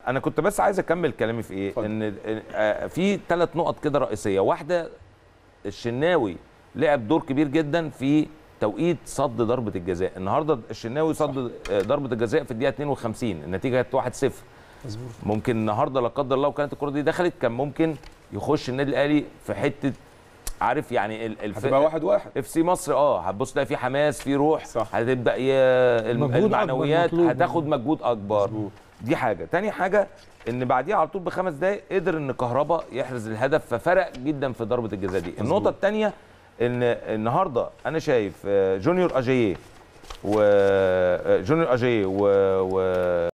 انا كنت بس عايز اكمل كلامي في ايه اتفضل. ان آه، في ثلاث نقط كده رئيسيه واحده الشناوي لعب دور كبير جدا في توقيت صد ضربه الجزاء النهارده الشناوي صد آه، ضربه الجزاء في الدقيقه 52 النتيجه كانت 1-0 مظبوط ممكن النهارده لا قدر الله وكانت الكره دي دخلت كان ممكن يخش النادي الاهلي في حته عارف يعني ال- الف... هتبقى واحد واحد اف سي مصر اه هتبص تلاقي في حماس في روح صح. هتبدا ي... الم- مجهود أكبر المعنويات مطلوب. هتاخد مجهود اكبر مظبوط. دي حاجه تاني حاجه ان بعديها على طول بخمس دقايق قدر ان كهربا يحرز الهدف ففرق جدا في ضربه الجزاء دي النقطه الثانيه ان النهارده انا شايف آه، جونيور اجاييه وجونيور اجاييه و... و...